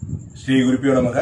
ஸ்ரீ குருப்பியோ நமக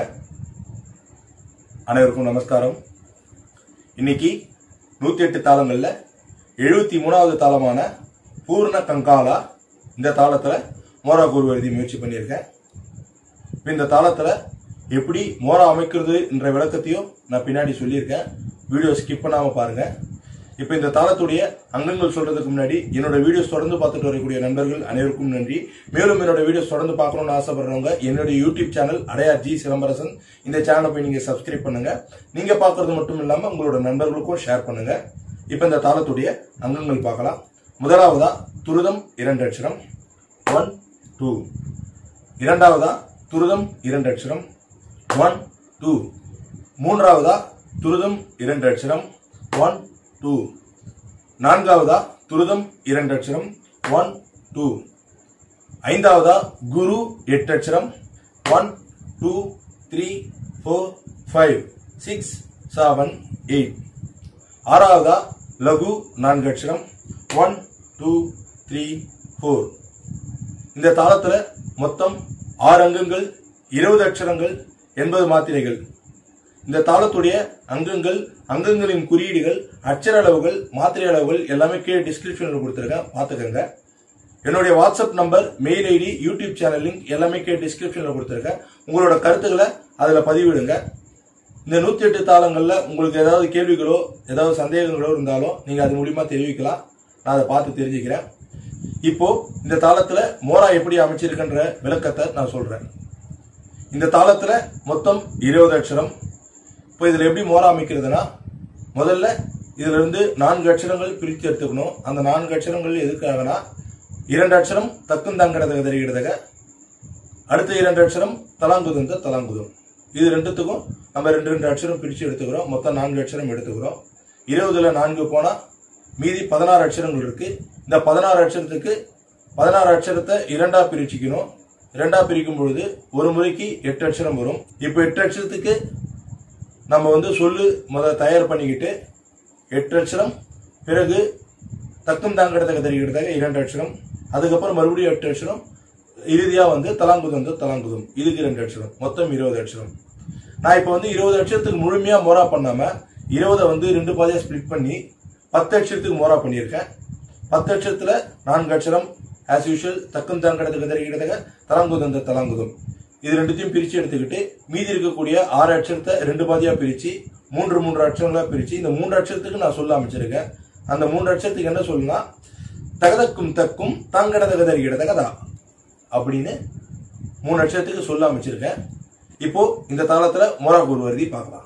அனைவருக்கும் நமஸ்காரம் இன்னைக்கு நூத்தி எட்டு தாளங்கள்ல எழுபத்தி மூணாவது தாளமான பூர்ண கங்காலா இந்த தாளத்துல மோரா கூறு எழுதி முயற்சி பண்ணியிருக்கேன் இப்ப இந்த தாளத்துல எப்படி மோரா அமைக்கிறது என்ற விளக்கத்தையும் நான் பின்னாடி சொல்லியிருக்கேன் வீடியோ ஸ்கிப் பண்ணாம பாருங்க இப்ப இந்த தாளத்துடைய அங்கங்கள் சொல்றதுக்கு முன்னாடி என்னோட வீடியோஸ் தொடர்ந்து பார்த்துட்டு வரக்கூடிய நண்பர்கள் அனைவருக்கும் நன்றி மேலும் என்னோட வீடியோஸ் தொடர்ந்து பார்க்கணும்னு ஆசைப்படுறவங்க என்னுடைய YouTube channel Adayar G Silambarasan இந்த சேனலை போய் நீங்க சப்ஸ்கிரைப் பண்ணுங்க நீங்க பார்க்கறது மட்டும் இல்லாம உங்களோட நண்பர்களுக்கும் ஷேர் பண்ணுங்க இப்ப இந்த தாளத்துடைய அங்கங்கள் பார்க்கலாம் முதலாவதா துருதம் இரண்டு அட்சரம் ஒன் டூ இரண்டாவதா துருதம் இரண்டு அட்சரம் ஒன் டூ மூன்றாவதா துருதம் இரண்டு அட்சரம் ஒன் டூ நான்காவதா துருதம் இரண்டு அட்சரம் ஒன் டூ ஐந்தாவதா குரு எட்டு அட்சரம் one two three four five six seven eight ஆறாவதா லகு நான்கு அட்சரம் ஒன் டூ த்ரீ ஃபோர் இந்த தாளத்துல மொத்தம் ஆறு அங்கங்கள் இருபது அட்சரங்கள் எண்பது மாத்திரைகள் இந்த தாளத்துடைய அங்கங்கள் அங்கங்களின் குறியீடுகள் அச்சர அளவுகள் மாத்திரை அளவுகள் எல்லாமே கீழே டிஸ்கிரிப்ஷன்ல கொடுத்துருக்கேன் பாத்துக்கோங்க என்னுடைய WhatsApp number mail ID YouTube channel link எல்லாமே கீழே டிஸ்கிரிப்ஷன்ல கொடுத்துருக்கேன் உங்களோட கருத்துக்களை அதுல பதிவிடுங்க இந்த நூத்தி எட்டு தாளங்கள்ல உங்களுக்கு ஏதாவது கேள்விகளோ ஏதாவது சந்தேகங்களோ இருந்தாலும் நீங்க அது மூலியமா தெரிவிக்கலாம் நான் அதை பார்த்து தெரிஞ்சுக்கிறேன் இப்போ இந்த தாளத்துல மோரா எப்படி அமைச்சிருக்கின்ற விளக்கத்தை நான் சொல்றேன் இந்த தாளத்துல மொத்தம் இருபது அட்சரம் இப்போ இதுல எப்படி மோரா அமைக்கிறதுனா முதல்ல இதுல இருந்து நான்கு அட்சரங்கள் பிரித்து எடுத்துக்கணும் அந்த நான்கு அட்சரங்கள் எதுக்காகனா இரண்டு அட்சரம் தக்கும் தாங்கடதக தெரிகிறதக அடுத்த இரண்டு அட்சரம் தலாங்குதந்த தலாங்குதம் இது ரெண்டுத்துக்கும் நம்ம ரெண்டு ரெண்டு அட்சரம் பிரிச்சு எடுத்துக்கிறோம் மொத்தம் நான்கு அட்சரம் எடுத்துக்கிறோம் இருபதுல நான்கு போனா மீதி பதினாறு அட்சரங்கள் இருக்கு இந்த பதினாறு அட்சரத்துக்கு பதினாறு அட்சரத்தை இரண்டா பிரிச்சுக்கணும் இரண்டா பிரிக்கும் பொழுது ஒரு முறைக்கு எட்டு அட்சரம் வரும் இப்போ எட்டு அட்சரத்துக்கு நம்ம வந்து சொல்லு முத தயார் பண்ணிக்கிட்டு எட்டு அட்சரம் பிறகு தக்கும் தாங்கடத்தக்க தெரிகிறதாக இரண்டு அட்சரம் அதுக்கப்புறம் மறுபடியும் எட்டு அட்சரம் இறுதியா வந்து தலாங்குதம் தலாங்குதம் இதுக்கு ரெண்டு அட்சரம் மொத்தம் இருபது அட்சரம் நான் இப்போ வந்து இருபது அட்சரத்துக்கு முழுமையா மோரா பண்ணாம இருபதை வந்து ரெண்டு பாதியா ஸ்பிளிட் பண்ணி பத்து அட்சரத்துக்கு மோரா பண்ணியிருக்கேன் பத்து அட்சரத்துல நான்கு அட்சரம் ஆஸ் யூஷுவல் தக்கும் தாங்கடத்துக்கு தெரிகிறதாக தலாங்குதம் தலாங்குதம் இது ரெண்டுத்தையும் பிரிச்சு எடுத்துக்கிட்டு மீதி இருக்கக்கூடிய ஆறு அட்சரத்தை ரெண்டு பாதியா பிரிச்சு மூன்று மூன்று அட்சரங்களா பிரிச்சு இந்த மூன்று அட்சரத்துக்கு நான் சொல்ல அமைச்சிருக்கேன் அந்த மூன்று அட்சரத்துக்கு என்ன சொல்லணும்னா தகதக்கும் தக்கும் தாங்கட தகதறிகிட தகதா அப்படின்னு மூணு அட்சரத்துக்கு சொல்ல அமைச்சிருக்கேன் இப்போ இந்த தாளத்துல மோரா குரு வருதி பார்க்கலாம்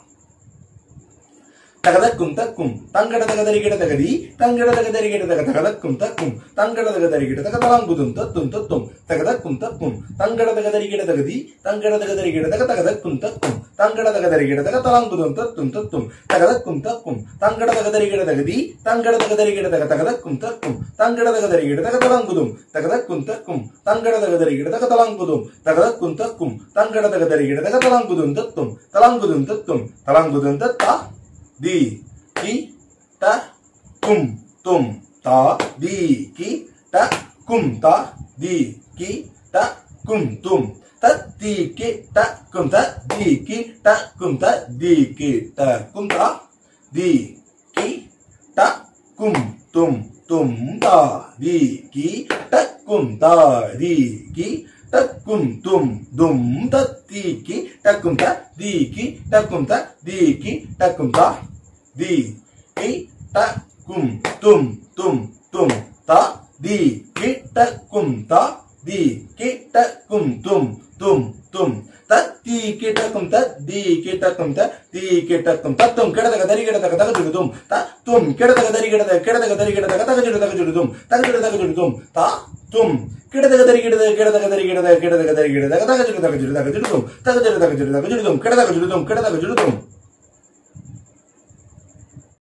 தகதக்கும் தக்கும் தங்கட தகதரிகிட தகதி தங்கட தகதரிகிட தக தகதக்கும் தக்கும் தங்கட தகதரிகிட தக தலாங்குதும் தத்தும் தத்தும் தகதக்கும் தக்கும் தங்கட தகதரிகிட தகதி தங்கட தகதரிகிட தக தகதக்கும் தக்கும் தங்கட தகதரிகிட தக தலாங்குதும் தத்தும் தத்தும் தகதக்கும் தக்கும் தங்கட தகதரிகிட தகதி தங்கட தகதரிகிட தக தகதக்கும் தக்கும் தங்கட தகதரிகிட தக தலாங்குதும் தகதக்கும் தக்கும் தங்கட தகதரிகிட தக தலாங்குதும் தகதக்கும் தக்கும் தங்கட தகதரிகிட தக தலாங்குதும் தத்தும் தலாங்குதும் தத்தும் தலாங்குதும் தத்தா தி கி ட கும் தும் தா தி கி ட கும் தா தி கி ட கும் தும் த தி கி ட கும் த தி கி ட கும் த தி கி ட கும் தா தி கி ட கும் தும் தும் தா தி கி ட கும் தா தி கி டக்கும் தும் தும் தத்தி கி டக்கும் த தி கி டக்கும் த தி கி டக்கும் தா தி கி டக்கும் தும் தும் தும் தா தி கி டக்கும் தா தி கி டக்கும் தும் தும் தும் தத்தி கிட்டக்கும் தத்தி கிட்டக்கும் தத்தி கிட்டக்கும் தத்தும் கிடதக தரி கிடதக தகஜுடுதும் தத்தும் கிடதக தரி கிடத கிடதக தரி கிடதக தகஜுடு தகஜுடுதும் தகஜுடு தகஜுடுதும் தா தும் கிடதக தரி கிடத கிடதக தரி கிடத கிடதக தரி கிடதக தகஜுடு தகஜுடு தகஜுடுதும் தகஜுடு தகஜுடு தகஜுடுதும் கிடதக ஜுடுதும் கிடதக ஜுடுதும்